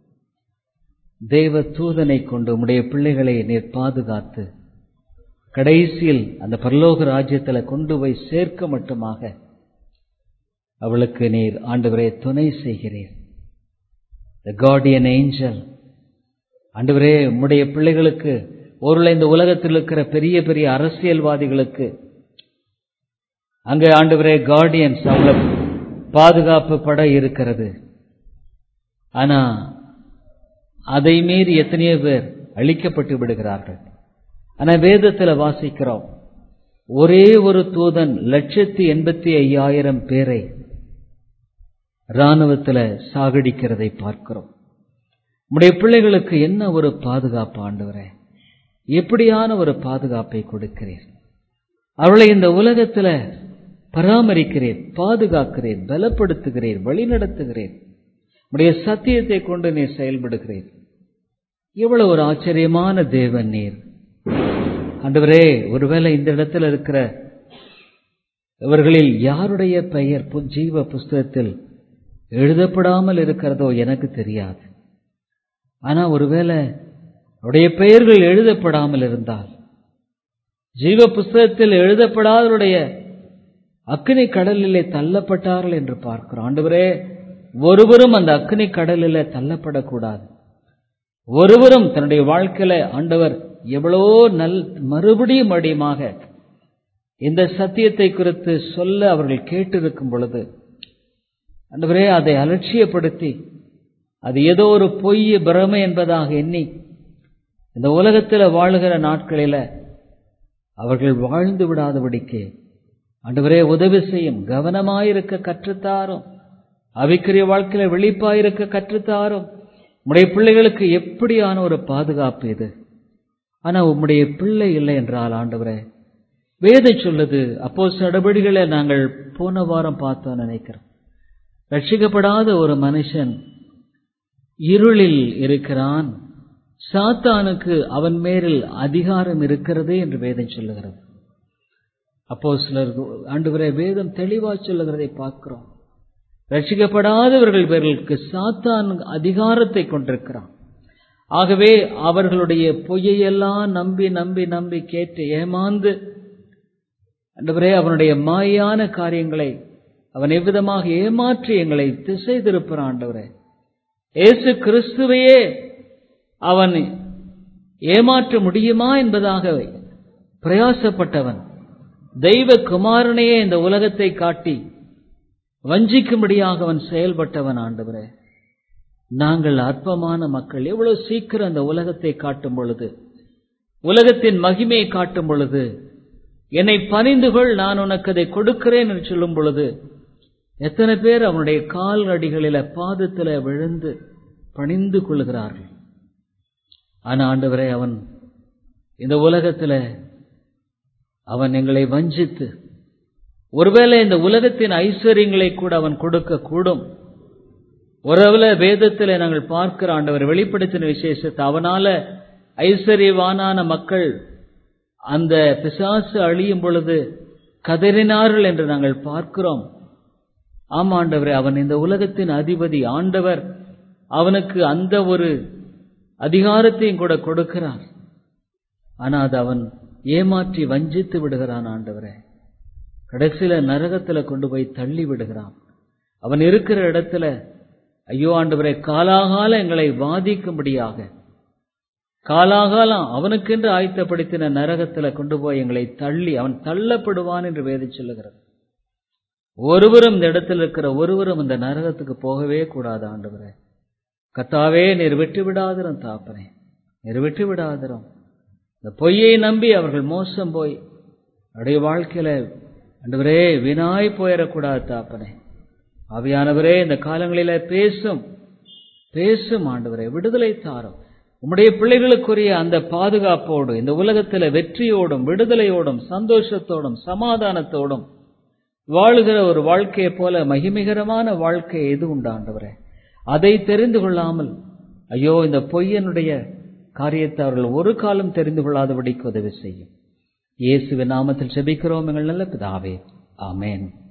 தேவ தூதனை கொண்டு உம்முடைய பிள்ளைகளை நீர் பாதுகாத்து கடைசியில் அந்த பரலோக ராஜ்யத்தில் கொண்டு போய் சேர்க்க மட்டுமாக அவளுக்கு நீர் ஆண்டவரே துணை செய்கிறீர் த கார்டியன் ஏஞ்சல் ஆண்டவரே உம்முடைய பிள்ளைகளுக்கு ஒருவேளை இந்த உலகத்தில் இருக்கிற பெரிய பெரிய அரசியல்வாதிகளுக்கு அங்கே ஆண்டவரே கார்டியன்ஸ் அவங்கள பாதுகாப்பு பட இருக்கிறது ஆனா அதை மீறி எத்தனையோ பேர் அழிக்கப்பட்டு விடுகிறார்கள் ஆனா வேதத்துல வாசிக்கிறோம் ஒரே ஒரு தூதன் லட்சத்தி எண்பத்தி ஐயாயிரம் பேரை ராணுவத்துல சாகடிக்கிறதை பார்க்கிறோம் உடைய பிள்ளைகளுக்கு என்ன ஒரு பாதுகாப்பு ஆண்டவரே எப்படியான ஒரு பாதுகாப்பை கொடுக்கிறீர் அவளை இந்த உலகத்துல பராமரிக்கிறீர் பாதுகாக்கிறீர் பலப்படுத்துகிறீர் வழி நடத்துகிறீர் உடைய சத்தியத்தை கொண்டு நீர் செயல்படுகிறீர் எவ்வளவு ஒரு ஆச்சரியமான தேவன் நீர் ஆண்டவரே ஒருவேளை இந்த இடத்துல இருக்கிற இவர்களில் யாருடைய பெயர் பு- ஜீவ புஸ்தகத்தில் எழுதப்படாமல் இருக்கிறதோ எனக்கு தெரியாது ஆனா ஒருவேளை அவருடைய பெயர்கள் எழுதப்படாமல் இருந்தால் ஜீவ புஸ்தகத்தில் எழுதப்படாதவருடைய அக்கினி கடலிலே தள்ளப்பட்டார்கள் என்று பார்க்கிறோம் ஆண்டவரே ஒருவரும் அந்த அக்கினி கடலிலே தள்ளப்படக்கூடாது ஒருவரும் தன்னுடைய வாழ்க்கையில ஆண்டவர் எவ்வளவோ நல் மறுபடியும் மறுபடியுமாக இந்த சத்தியத்தை குறித்து சொல்ல அவர்கள் கேட்டிருக்கும் பொழுது ஆண்டவரே அதை அலட்சியப்படுத்தி அது ஏதோ ஒரு பொய் பிரமை என்பதாக எண்ணி இந்த உலகத்தில் வாழுகிற நாட்களில அவர்கள் வாழ்ந்து விடாதபடிக்கு ஆண்டவரே உதவி செய்யும் கவனமாயிருக்க கற்றுத்தாரும் அவிக்கிரிய வாழ்க்கையில விழிப்பாயிருக்க கற்றுத்தாரும் உம்முடைய பிள்ளைகளுக்கு எப்படியான ஒரு பாதுகாப்பு இது ஆனா உம்முடைய பிள்ளை இல்லை என்றால் ஆண்டவரே வேதம் சொல்லுது அப்போ நடவடிக்கைகளை நாங்கள் போன வாரம் பார்த்தோம் நினைக்கிறோம் ரட்சிக்கப்படாத ஒரு மனுஷன் இருளில் இருக்கிறான் சாத்தானுக்கு அவன் மேலில் அதிகாரம் இருக்கிறது என்று வேதம் சொல்லுகிறது அப்போ சிலர் ஆண்டவரே வேதம் தெளிவா சொல்லுகிறதை பார்க்கிறோம் ரட்சிக்கப்படாதவர்கள் பேர்களுக்கு சாத்தான் அதிகாரத்தை கொண்டிருக்கிறான் ஆகவே அவர்களுடைய பொய்யையெல்லாம் நம்பி நம்பி நம்பி கேட்டு ஏமாந்து ஆண்டவரே அவனுடைய மாயான காரியங்களை அவன் எவ்விதமாக ஏமாற்றி எங்களை திசை திருப்புறான் ஆண்டவரே இயேசு கிறிஸ்துவையே அவன் ஏமாற்ற முடியுமா என்பதாக பிரயாசப்பட்டவன் தெய்வ குமாரனையே இந்த உலகத்தை காட்டி வஞ்சிக்கும்படியாக அவன் செயல்பட்டவன் ஆண்டவரே நாங்கள் அற்பமான மக்கள் எவ்வளவு சீக்கிரம் அந்த உலகத்தை காட்டும் பொழுது உலகத்தின் மகிமையை காட்டும் பொழுது என்னை பணிந்து கொள் நான் உனக்கு அதை கொடுக்கிறேன் என்று சொல்லும் பொழுது எத்தனை பேர் அவனுடைய கால் அடிகளில பாதத்தில் விழுந்து பணிந்து கொள்கிறார்கள் ஆனா ஆண்டவரே அவன் இந்த உலகத்துல அவன் எங்களை வஞ்சித்து ஒருவேளை இந்த உலகத்தின் ஐஸ்வர்யங்களை கூட அவன் கொடுக்க கூடும் ஒருவேளை வேதத்தில் நாங்கள் பார்க்கிற ஆண்டவர் வெளிப்படுத்தின விசேஷத்தை அவனால ஐஸ்வர்யவானான மக்கள் அந்த பிசாசு அழியும் பொழுது கதறினார்கள் என்று நாங்கள் பார்க்கிறோம் ஆமா ஆண்டவரே அவன் இந்த உலகத்தின் அதிபதி ஆண்டவர் அவனுக்கு அந்த ஒரு அதிகாரத்தையும் கூட கொடுக்கிறார் ஆனா அது அவன் ஏமாற்றி வஞ்சித்து விடுகிறான் ஆண்டவரே கடைசியில நரகத்துல கொண்டு போய் தள்ளி விடுகிறான் அவன் இருக்கிற இடத்துல ஐயோ ஆண்டவரே காலாகால எங்களை வாதிக்கும்படியாக காலாகாலம் அவனுக்கென்று ஆயத்தப்படுத்தின நரகத்துல கொண்டு போய் எங்களை தள்ளி அவன் தள்ளப்படுவான் என்று வேதி சொல்லுகிறது ஒருவரும் இந்த இடத்துல இருக்கிற ஒருவரும் இந்த நரகத்துக்கு போகவே கூடாது ஆண்டவரே கத்தாவே நீர் விட்டு விடாதிரும் தாப்பனே நீர் விட்டு விடாதிரும் இந்த பொய்யை நம்பி அவர்கள் மோசம் போய் அவருடைய வாழ்க்கையில ஆண்டவரே வினாய் போயிடக்கூடாது தாப்பனே ஆவியானவரே இந்த காலங்களில பேசும் பேசும் ஆண்டவரே விடுதலை தாரும் உம்முடைய பிள்ளைகளுக்குரிய அந்த பாதுகாப்போடு இந்த உலகத்துல வெற்றியோடும் விடுதலையோடும் சந்தோஷத்தோடும் சமாதானத்தோடும் வாழுகிற ஒரு வாழ்க்கையைப் போல மகிமைகரமான வாழ்க்கை எது உண்டாண்டவரே அதை தெரிந்து கொள்ளாமல் ஐயோ இந்த பொய்யனுடைய காரியத்தை அவர்கள் ஒரு காலம் தெரிந்து கொள்ளாதபடிக்கு உதவி செய்யும் இயேசுவின் நாமத்தில் செபிக்கிறோம் எங்கள் நல்ல பிதாவே ஆமேன்